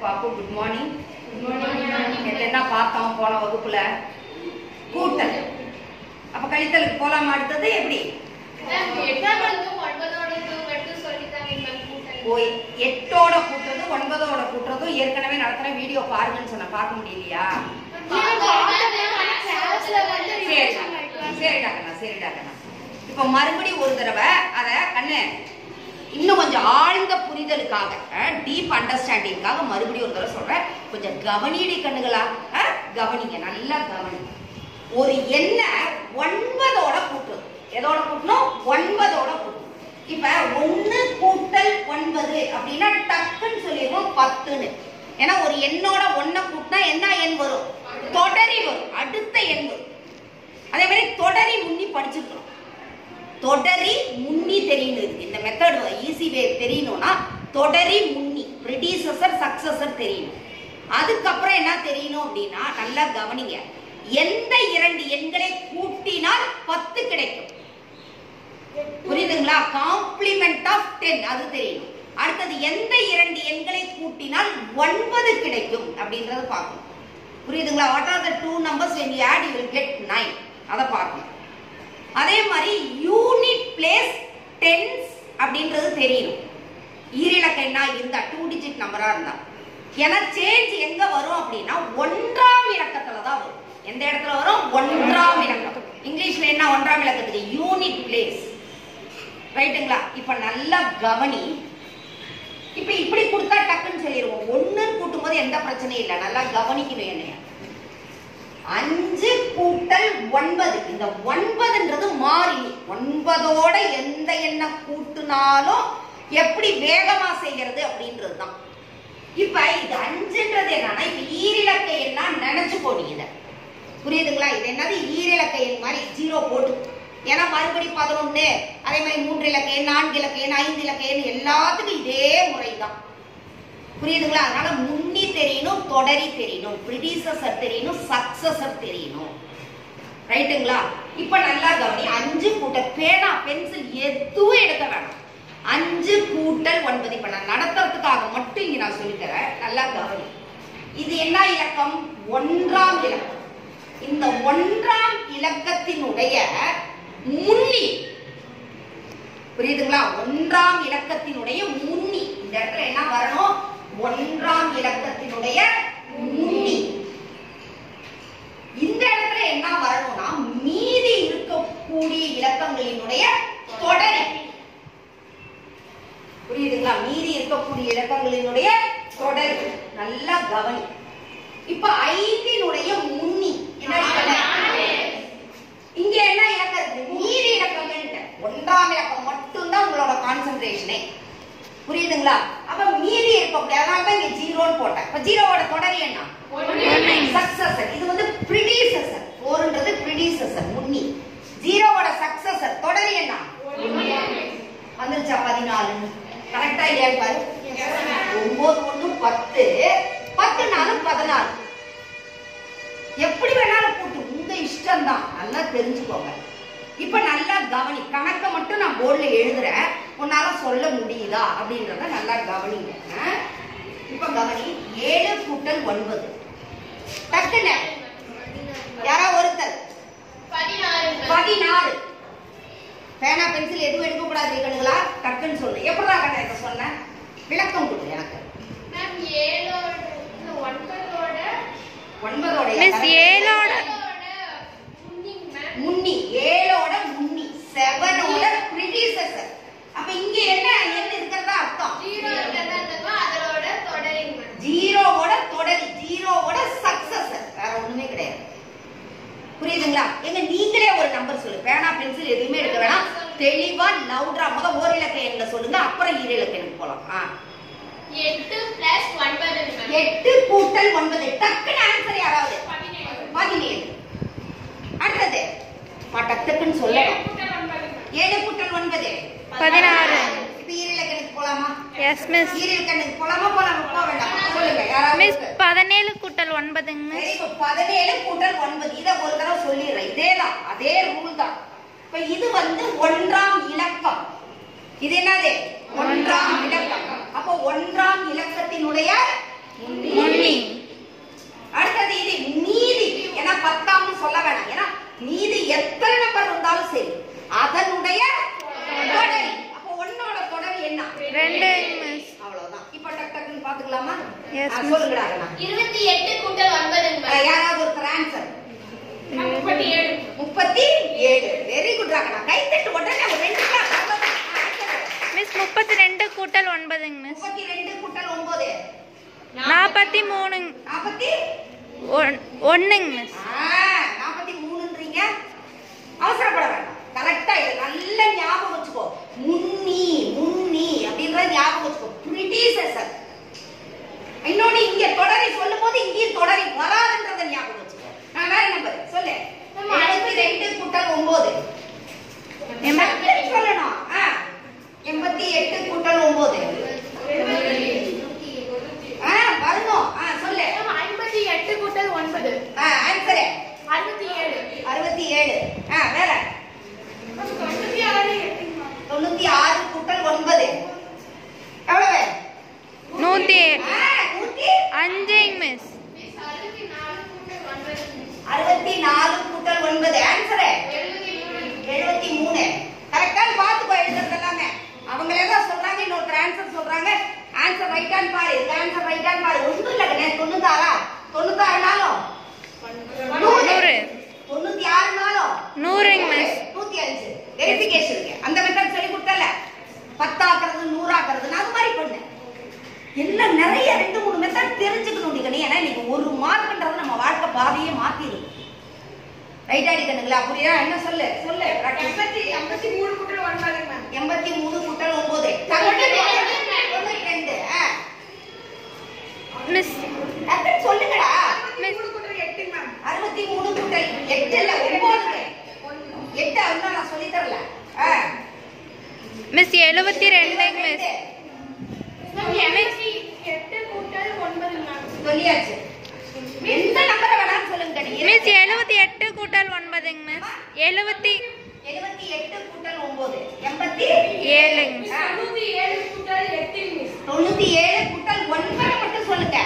பாப்பு good morning நேற்று என்ன பார்த்தோம் போன வகுப்புல கூட்டல் அப்ப கழித்தலுக்கு போலாமா அடுத்தது எப்படி ஓ எட்டோட கூட்டுறது ஒன்பதோட கூட்டுறதும் ஏற்கனவே நடத்துற வீடியோ பாருங்கன்னு சொன்ன பார்க்க முடியலையா சரிடா சரிடா கண்ணா சரிடா கண்ணா இப்போ மறுபடியும் ஒரு தடவை அத கண்ணு இன்னும் கொஞ்சம் ஆழ்ந்த புரிதலுக்காக டீப் அண்டர்ஸ்டாண்டிங்காக மறுபடியும் ஒரு தடவை சொல்றேன் கொஞ்சம் கவனிடி கண்ணுகளா அஹ், கவனிங்க நல்லா கவனி ஒரு எண்ணை ஒன்பதோட கூட்டுறது எதோட கூட்டணும் ஒன்பதோட கூட்டணும் இப்ப ஒண்ணு கூட்டல் ஒன்பது அப்படின்னா டக்குன்னு சொல்லிடுவோம் பத்துன்னு ஏன்னா ஒரு எண்ணோட ஒன்ன கூட்டினா என்ன எண் வரும் தொடரி வரும் அடுத்த எண் வரும் அதே மாதிரி தொடரி முன்னி படிச்சிருக்கணும் தொடரி முன்னி தெரியணும் இருக்கு இந்த மெத்தட் ஈஸி வே தெரியணும்னா தொடரி முன்னி ப்ரிடிசஸர் சக்சஸர் தெரியணும் அதுக்கப்புறம் என்ன தெரியணும் அப்படின்னா நல்லா கவனிங்க எந்த இரண்டு எண்களை கூட்டினால் பத்து கிடைக்கும் புரியுதுங்களா காம்ப்ளிமெண்ட் ஆஃப் டென் அது தெரியணும் அடுத்தது எந்த இரண்டு எண்களை கூட்டினால் ஒன்பது கிடைக்கும் அப்படின்றத பார்க்கணும் புரியுதுங்களா what are the two numbers when you add you will get nine அதை பார்க்கணும் அதே மாதிரி யூனிட் பிளேஸ் டென்ஸ் அப்படின்றது தெரியணும் ஈரிலக்க எண்ணா இருந்தா டூ டிஜிட் நம்பரா இருந்தா ஏன்னா சேஞ்ச் எங்க வரும் அப்படின்னா ஒன்றாம் இலக்கத்துல தான் வரும் எந்த இடத்துல வரும் ஒன்றாம் இலக்கம் இங்கிலீஷ்ல என்ன ஒன்றாம் இலக்கத்துக்கு யூனிட் பிளேஸ் ரைட்டுங்களா இப்ப நல்லா கவனி இப்ப இப்படி கொடுத்தா டக்குன்னு சொல்லிடுவோம் ஒண்ணுன்னு கூட்டும் போது எந்த பிரச்சனையும் இல்லை நல்லா கவனிக்கணும் என்னைய அஞ்சு கூட்டல் ஒன்பது இந்த ஒன்பதுன்றது மாறிலி ஒன்பதோட எந்த எண்ணெய் கூட்டினாலும் எப்படி வேகமா செய்யறது அப்படின்றது தான் இப்ப இது அஞ்சுன்றது என்னன்னா இப்ப ஈரிலக்க எண்ணா நினைச்சுக்கோ நீ இத புரியுதுங்களா இது என்னது ஈரிலக்க எண் மாதிரி ஜீரோ போட்டு ஏன்னா மறுபடி பதினொன்னு அதே மாதிரி மூன்று இலக்க எண் நான்கு இலக்க எண் ஐந்து இலக்க எண் எல்லாத்துக்கும் இதே முறைதான் புரியுதுங்களா அதனால முன்னி தெரியணும் தொடரி தெரியணும் ப்ரிடிசஸர் தெரியணும் சக்சஸர் தெரியணும் ரைட்டுங்களா இப்ப நல்லா கவனி அஞ்சு கூட்டல் பேனா பென்சில் எதுவும் எடுக்க வேணாம் அஞ்சு கூட்டல் ஒன்பது இப்ப நான் நடத்துறதுக்காக மட்டும் இங்க நான் சொல்லித்தரேன் நல்லா கவனி இது என்ன இலக்கம் ஒன்றாம் இலக்கம் இந்த ஒன்றாம் இலக்கத்தினுடைய முன்னி புரியுதுங்களா ஒன்றாம் இலக்கத்தினுடைய முன்னி இந்த இடத்துல என்ன வரணும் ஒன்றாம் இலக்கத்தினுடைய முன்னி இந்த இடத்துல என்ன வரணும்னா மீதி இருக்கக்கூடிய இலக்கங்களினுடைய தொடரி புரியுதுங்களா மீதி இருக்கக்கூடிய இலக்கங்களினுடைய தொடரி நல்லா கவனி இப்ப ஐந்தினுடைய முன்னி என்ன சொல்ல? இங்க என்ன இலக்கம் இருக்கு மீதி இலக்கம் ஒன்றாம் இலக்கம் மட்டும்தான் உங்களோட கான்சென்ட்ரேஷனே புரியுதுங்களா அப்ப மீதி இருக்கக்கூடிய அதனால தான் இங்க ஜீரோன்னு போட்டேன் இப்ப ஜீரோவோட தொடர் என்ன சக்சஸர் இது வந்து ப்ரிடிசஸர் போர்ன்றது ப்ரிடிசஸர் முன்னி ஜீரோவோட சக்சஸர் தொடர் என்ன வந்துருச்சா பதினாலு கரெக்டா இல்லையான்னு பாரு ஒன்பது ஒண்ணு பத்து பத்து நாலு பதினாலு எப்படி வேணாலும் கூட்டு உங்க இஷ்டம் தான் நல்லா தெரிஞ்சுக்கோங்க இப்ப நல்லா கவனி கணக்க மட்டும் நான் போர்டுல எழுதுறேன் உன்னால சொல்ல முடியுதா அப்படின்றத நல்லா கவனிங்க ஆ? இப்ப கவனி ஏழு கூட்டல் ஒன்பது டக்குன்னு யாரா ஒருத்தர் பதினாறு பேனா பென்சில் எதுவும் எடுக்க கூடாது கண்ணுங்களா டக்குன்னு சொல்லு எப்படா கண்ணா இதை சொன்ன விளக்கம் கொடு எனக்கு ஒன்பதோட மிஸ் ஏழோட முன்னி ஏழோட முன்னி செவனோட ப்ரிடிசஸர் அப்ப இங்க என்ன என்ன இருக்கிறதா அர்த்தம் ஜீரோவோட தொடரி ஜீரோவோட சக்சஸர் வேற ஒண்ணுமே கிடையாது புரியுதுங்களா எங்க நீங்களே ஒரு நம்பர் சொல்லு பேனா பென்சில் எதுவுமே எடுக்க வேணாம் தெளிவா லவுடா முத ஓர் இலக்க எண்ல சொல்லுங்க அப்புறம் ஈர இலக்க எண்ணுக்கு போலாம் ஆ. எட்டு பிளஸ் ஒன்பது எட்டு கூட்டல் ஒன்பது டக்குன்னு ஆன்சர் யாராவது பதினேழு அடுத்தது பட்டத்துக்குன்னு சொல்லணும் ஏழு கூட்டல் ஒன்பது பதினாறு. இப்ப ஈரிலக்கணக்கு போலாமா எஸ் மிஸ் ஈரிலக்கணக்கு போலாமா போலாமா போக வேண்டாம் சொல்லுங்க யாராவது மிஸ் ஒருத்தர். பதினேழு கூட்டல் ஒன்பதுங்க மிஸ் Very good. பதினேழு கூட்டல் ஒன்பது இதை ஒரு தடவை சொல்லிடுறேன் இதேதான் அதே ரூல் தான் இப்ப இது வந்து ஒன்றாம் இலக்கம் இது என்னது ஒன்றாம் இலக்கம் அப்போ ஒன்றாம் இலக்கத்தினுடைய முன்னி Yes, ஆ, miss. சொல்லுங்கடா கண்ணா. இருபத்தி எட்டு கூட்டல் ஒன்பதுங்க ஆ, யாராவது ஒருத்தர் ஆன்சர் முப்பத்தி ஏழு முப்பத்தி ஏழு வெரி குட் ராகனா கை தட்டு உடனே ஒரு ரெண்டு clap. அவ்வளவுதான். ஆ, அடுத்தது. மிஸ் முப்பத்தி ரெண்டு கூட்டல் ஒன்பதுங்க மிஸ் முப்பத்தி ரெண்டு கூட்டல் ஒன்பது நாற்பத்தி மூணுங்க நாற்பத்தி ஒன் ஒன்றுங்க மிஸ் நாற்பத்தி மூணுன்றீங்க அவசரப்பட வேண்டாம் கரெக்டா இது நல்ல ஞாபகம் வச்சுக்கோ முன்னி முன்னி அப்படின்றத ஞாபகம் வச்சுக்கோ ப்ரிடிசெசர் இன்னொன்னு இங்க தொடரை சொல்லும் போது இங்கேயும் தொடரை வராதுன்றத ஞாபகம் வச்சுக்கோ நான் வேற நம்பர் சொல்லு எழுபத்தி ரெண்டு கூட்டல் ஒன்பது எண்பத்தி சொல்லணும் ஆ, எண்பத்தி எட்டு கூட்டல் ஒன்பது ஆ, வரணும் ஆ, சொல்லு ஐம்பத்தி எட்டு கூட்டல் ஒன்பது ஆ, ஆன்சரு அறுபத்தி ஏழு அறுபத்தி ஏழு ஆ வேற தொண்ணூத்தி ஆறு தொண்ணூத்தி ஆறு கூட்டல் ஒன்பது எவ்வளவு நூற்றி ஆ, நூத்தி அஞ்சுங்க மிஸ் அறுபத்தி நாலு கூட்டல் ஒன்பது அறுபத்தி நாலு கூட்டல் ஒன்பது ஆன்சரு எழுபத்தி மூணு கரெக்டான்னு பார்த்துக்கோ எழுதுறது எல்லாமே அவங்களே தான் சொல்றாங்க இன்னொருத்தர் ஆன்சர் சொல்றாங்க ஆன்சர் ரைட்டான்னு பாரு இது ஆன்சர் ரைட்டான்னு பாரு ஒன்றும் இல்லை கண்ணே தொண்ணூத்தாறா தொண்ணூத்தாறு நாளும் நூறு தொண்ணூத்தி ஆறு நாளும் நூறுங்க மிஸ் நூத்தி அஞ்சு வெரிஃபிகேஷனுக்கு அந்த மெத்தட் சொல்லி கொடுத்தல பத்தாக்குறது நூறாக்குறது அது மாதிரி பண்ணு எல்லாம் நிறைய ரெண்டு மூணு மெத்தட் தெரிஞ்சுக்கணும் நீங்க ஏன்னா நீங்க ஒரு மார்க்ன்றது நம்ம வாழ்க்கை பாதையே மாத்திடும் ரைட் அடி கண்ணுங்களா புரியுதா என்ன சொல்லு சொல்லு எண்பத்தி ஐம்பத்தி மூணு கூட்டல் ஒன்பது மேம் எண்பத்தி மூணு கூட்டல் ஒன்பது தொண்ணூத்தி ரெண்டு ஆ. மிஸ் டக்குன்னு சொல்லுங்கடா மிஸ் கூட்டல் எட்டு மேம் அறுபத்தி மூணு கூட்டல் எட்டு இல்ல ஒன்பது எட்டு இன்னும் நான் சொல்லி தரல ஆ. மிஸ் எழுபத்தி ரெண்டுங்க மிஸ் எண்பத்தி எட்டு கூட்டல் ஒன்பது மேம் சொல்லியாச்சு எந்த நம்பரை வேணாலும் சொல்லுங்க நீ. மிஸ் எழுபத்தி எட்டு கூட்டல் ஒன்பதுங்க மிஸ் எழுபத்தி எழுபத்தி எட்டு கூட்டல் ஒன்பது எண்பத்தி ஏழுங்க மிஸ் ஆ. தொண்ணூத்தி ஏழு கூட்டல் எட்டு மிஸ் தொண்ணூத்தி ஏழு கூட்டல் ஒன்பது மட்டும் சொல்லுங்க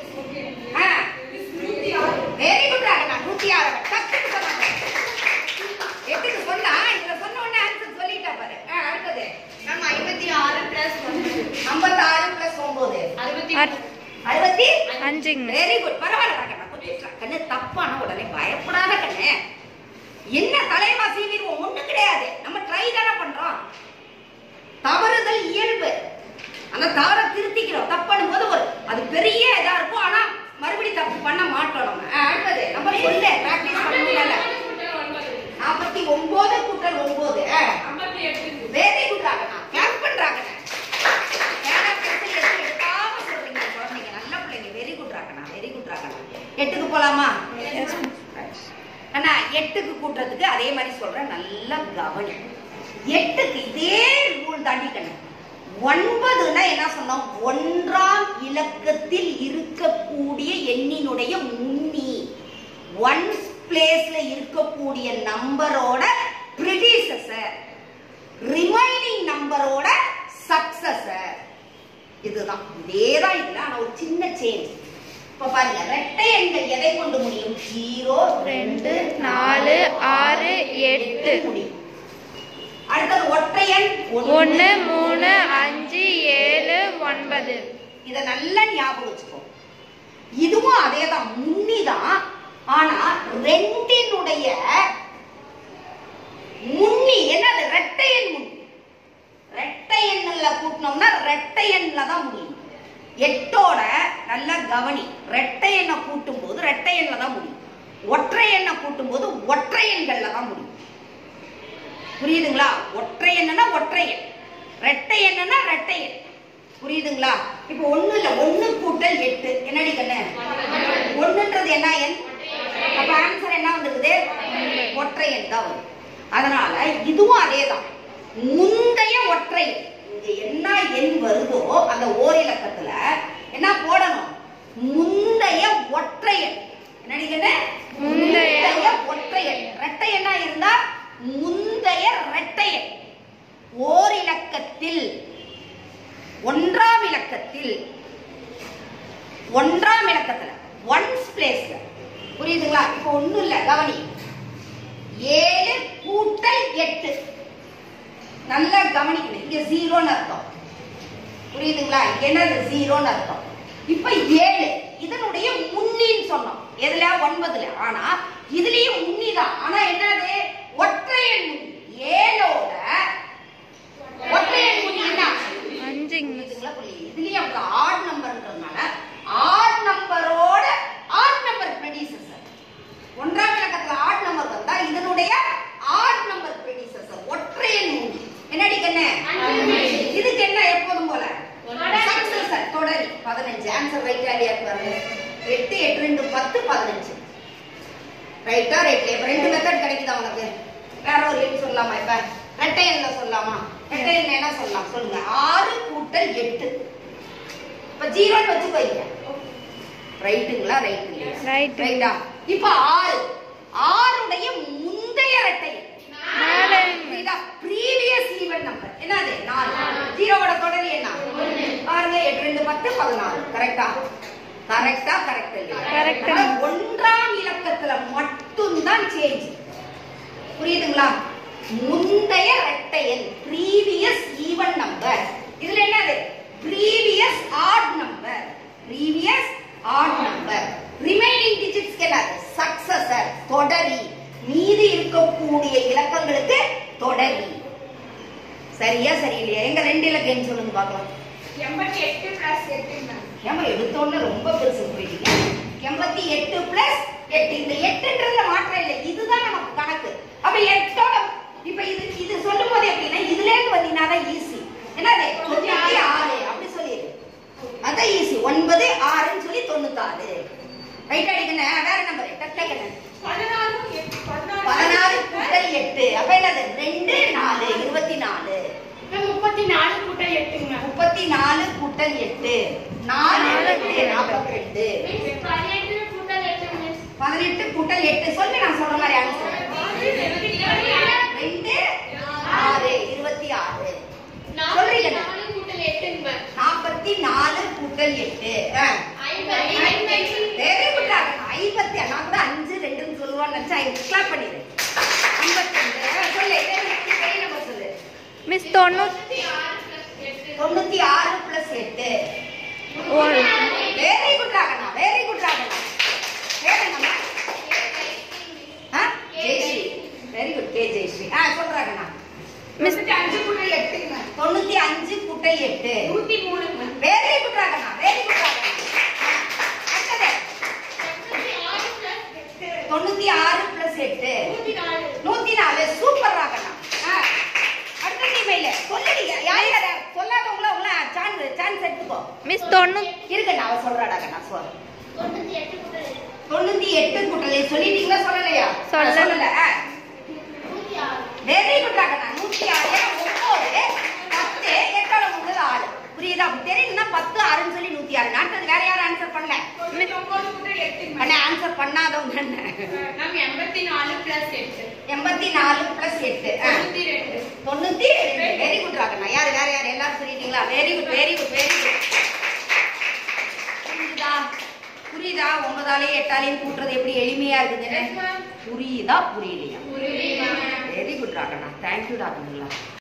வெரி குட் ராகனா நூத்தி ஆறு டக்குன்னு சொன்னாங்க எட்டுக்கு சொன்னா இதுல சொன்ன உடனே ஆன்சர் சொல்லிட்டா பாரு ஆ, அடுத்தது மேம் ஐம்பத்தி ஆறு பிளஸ் ஒன்பது ஐம்பத்தாறு பிளஸ் ஒன்பது அறுபத்தி அறு- அறுபத்தி அஞ்சுங்க மிஸ் வெரி குட் பரவாயில்ல ராகனா கொஞ்சம் கண்ணு தப்பான உடனே பயப்படாத கண்ணு என்ன தலைவா சீவிடுவோம் ஒண்ணும் கிடையாது நம்ம ட்ரை தானே பண்றோம் தவறுதல் இயல்பு அந்த தவறை திருத்திக்கிறோம் தப்பு பண்ணும்போது ஒரு அது பெரிய இதா இருக்கும் ஆனா மறுபடியும் தப்பு பண்ண மாட்டோம் நம்ம ஆ, அடுத்தது நம்ம சொல்ல பிராக்டிஸ் பண்ணுவோம்ல நாற்பத்தி ஒன்பது கூட்டல் ஒன்பது வெரி குட் ராகனா கிளாப் பண்றாங்க குழந்தைங்க நல்ல பிள்ளைங்க வெரி குட் ராகனா வெரி குட் ராகனா எட்டுக்கு போலாமா அண்ணா எட்டுக்கு கூட்டுறதுக்கு அதே மாதிரி சொல்றேன் நல்லா கவனி எட்டுக்கு இதே ரூல் தாண்டி கண்ணு ஒன்பதுன்னா என்ன சொன்னோம் ஒன்றாம் இலக்கத்தில் இருக்கக்கூடிய எண்ணினுடைய முன்னி ஒன்ஸ் பிளேஸ்ல இருக்கக்கூடிய நம்பரோட ப்ரிடிசஸர் ரிமைனிங் நம்பரோட சக்சஸர் இதுதான் இதேதான் இதுல ஆனா ஒரு சின்ன சேஞ்ச் இப்ப பாருங்க ரெட்டை எண்கள் எதை கொண்டு முடியும் ஜீரோ ரெண்டு நாலு ஆறு எட்டு முடியும் அடுத்தது ஒற்றை எண் ஒன்று மூணு அஞ்சு ஏழு ஒன்பது இத நல்லா ஞாபகம் வச்சுக்கோ இதுவும் அதேதான் முன்னிதான் ஆனா ரெண்டினுடைய முன்னி என்னது ரெட்டை எண் முன்னி ரெட்டை எண்ணுல கூட்டினோம்னா ரெட்டை எண்ணில தான் முடியும் எட்டோட நல்லா கவனி ரெட்டை எண்ணை கூட்டும் போது ரெட்டை எண்ணில தான் முடியும் ஒற்றை எண்ணை கூட்டும் போது ஒற்றை எண்கள்ல தான் முடியும் புரியுதுங்களா ஒற்றை எண்ணனா ஒற்றை எண் ரெட்டை எண்ணனா ரெட்டை எண் புரியுதுங்களா இப்போ ஒண்ணு இல்ல ஒண்ணு கூட்டல் எட்டு என்னடி கண்ணு ஒண்ணுன்றது என்ன எண் அப்ப ஆன்சர் என்ன வந்திருக்குது ஒற்றை எண் தான் வரும் அதனால இதுவும் அதேதான் முந்தைய ஒற்றை எண். இங்க என்ன எண் வருதோ அந்த ஓரிலக்கத்துல என்ன போடணும் முந்தைய ஒற்றை எண் என்னடி கண்ணு முந்தைய. முந்தைய ஒற்றை எண் ரெட்டை எண்ணா இருந்தா முந்தைய ரெட்டை எண் ஓரிலக்கத்தில் ஒன்றாம் இலக்கத்தில் ஒன்றாம் இலக்கத்துல ஒன்ஸ் பிளேஸ்ல புரியுதுங்களா இப்போ ஒண்ணும் இல்ல கவனி ஏழு கூட்டல் எட்டு நல்லா கவனிக்கணும் இங்க ஜீரோன்னு அர்த்தம் புரியுதுங்களா இங்க என்னது ஜீரோன்னு அர்த்தம் இப்ப சொன்னோம் எதுல ஒன்பதுல ஆனா இதுலயும் உன்னி தான் ஆனா என்னது ஒற்றையன் முன்னி ஏழோட ஒற்றையன் முன்னி என்ன அஞ்சுங்க மிஸ் புரியுதுங்களா புரியுது இதுலயும் அவங்க ஆட் நம்பர்ன்றதுனால ஆட் நம்பரோட ஆட் நம்பர் ப்ரெடிசஸர் ஒன்றாம் இலக்கத்துல ஆட் நம்பர் வந்தா இதனுடைய ஆட் நம்பர் ப்ரெடிசஸர் ஒற்றையன் முன்னி என்னடி கண்ணு இதுக்கு என்ன எப்போதும் போல சக்சஸர் தொடரி பதினஞ்சு ஆன்சர் ரைட் ஆலியா பாருங்க எட்டு எட்டு ரெண்டு பத்து பதினஞ்சு ரைட்டா ரைட் இப்ப ரெண்டு மெத்தட் கிடைக்குதா உனக்கு வேற ஒரு எண் சொல்லலாமா இப்ப ரெட்டையன்ல சொல்லலாமா ரெட்டையன்ல என்ன சொல்லலாம் சொல்லுங்க ஆறு கூட்டல் எட்டு இப்ப ஜீரோன்னு வச்சுக்கோங்க ரைட்டுங்களா ரைட்டுங்களா Right. ரைட்டா இப்ப ஆறு ஆறுடைய முந்தைய ரெட்டையன் நாலு ப்ரீவியஸ் ஈவன் நம்பர் என்னது நாலு ஜீரோவோட தொடர் என்ன பாருங்க எட்டு ரெண்டு பத்து பதினாலு கரெக்டா கரெக்டா கரெக்ட் Correct. ஒன்றாம் இலக்கத்துல மட்டும்தான் சேஞ்ச் புரியுதுங்களா முந்தைய ரெட்டையன் ப்ரீவியஸ் ஈவன் நம்பர் இதுல என்னது previous odd number previous odd number remaining டிஜிட்ஸ்க்கு என்னது சக்சஸர் தொடரி மீதி இருக்கக்கூடிய இலக்கங்களுக்கு தொடரி சரியா சரியில்லையா எங்க ரெண்டு இலக்கம் சொல்லுங்க பார்க்கலாம் எண்பத்தி எட்டு பிளஸ் எட்டு மேம் ஏமா எடுத்தோன்னு ரொம்ப பெருசு போயிட்டீங்க எண்பத்தி எட்டு பிளஸ் எட்டு இந்த எட்டுன்றதுல மாற்றம் இல்லை இதுதான் நமக்கு கணக்கு அப்ப எட்டோட இப்ப இது இது சொல்லும் போது எப்படின்னா இதுல இருந்து வந்தீங்கன்னா தான் ஈஸி என்னது தொண்ணூத்தி ஆறு அப்படி சொல்லிடு அதான் ஈஸி ஒன்பது ஆறுன்னு சொல்லி தொண்ணூத்தாறு ரைட் அடிக்கணும் வேற நம்பர் டக்குனு பதினாறு எட்டு பதினாறு பதினாறு கூட்டல் எட்டு அப்ப என்னது ரெண்டு நாலு இருபத்தி நாலு மேம் முப்பத்தி நாலு கூட்டல் எட்டுங்க மேம் முப்பத்தி நாலு கூட்டல் எட்டு நாலு ரெண்டு நாற்பத்தி ரெண்டு மிஸ் பதினெட்டு கூட்டல் எட்டு மிஸ் பதினெட்டு கூட்டல் எட்டு சொல்லி நான் சொல்ற மாதிரி ஆன்சர் ரெண்டு ஆறு இருபத்தி ஆறு சொல்றீங்க நாலு கூட்டல் எட்டுங்க மேம் நாற்பத்தி நாலு கூட்டல் எட்டு வெரி குட் ஐம்பத்தி நான் கூட அஞ்சு ரெண்டுன்னு சொல்லுவான்னு நினைச்சா கிளாப் பண்ணிடு ஐம்பத்தி ரெண்டு சொல்லு பெரிய நம்பர் சொல்லு மிஸ் தொண்ணூத்தி தொண்ணூத்தி ஆறு பிளஸ் எட்டு ஒரு வெரி குட் ராகண்ணா வெரி குட் ராகண்ணா வேற என்னம்மா ஆ Jayashree very good K Jayashree ஆ சொல்றாங்கண்ணா மிஸ் அஞ்சு கூட்டல் எட்டுங்க தொண்ணூத்தி அஞ்சு கூட்டல் எட்டு நூத்தி மூணுங்க மேம் வெரி குட் ராகண்ணா வெரி குட் ராகண்ணா அடுத்தது தொண்ணூத்தி ஆறு பிளஸ் எட்டு நூத்தி நாலு நூத்தி நாலு சூப்பர் ராகண்ணா ஆ, அடுத்த இமெயில சொல்லுடி யார் யார் சொல்லாதவங்கள உங்கள சான்ஸ் சான்ஸ் எடுத்துக்கோ மிஸ் தொண்ணூ இருக்குண்ணா அவ சொல்றாடாக்கண்ணா சொல் தொண்ணூத்தி எட்டு கூட்டல் எட்டு தொண்ணூத்தி எட்டு கூட்டல் சொல்லிட்டீங்களா சொல்லலையா சொல்லல. சொல்லல ஆ. நூத்தி ஆறு வெரி குட் ராகண்ணா நூத்தி ஆறு ஒன்பது பத்து எட்டோட முதல் ஆறு புரியுதா அப்படி தெரியலன்னா பத்து ஆறுன்னு சொல்லி நூத்தி ஆறு அடுத்தது வேற யாரும் ஆன்சர் பண்ணல தொண்ணூத்தி ஒன்பது கூட்டல் எட்டுங்க பண்ண ஆன்சர் பண்ணாதவங்க என்ன மேம் எண்பத்தி நாலு பிளஸ் எட்டு எண்பத்தி நாலு பிளஸ் எட்டு ஆ. தொண்ணூத்தி ரெண்டு தொண்ணூத்தி ரெண்டு வெரி குட் ராகண்ணா யார் வேற யார் எல்லாரும் சொல்லிட்டீங்களா very good very good very good புரியுதா புரியுதா ஒன்பதாலையும் எட்டாலையும் கூட்டுறது எப்படி எளிமையா இருக்குதுன்னு புரியுதா புரியலையா புரியுது மேம் வெரி குட் ராகண்ணா தேங்க்யூ ராகண்ணா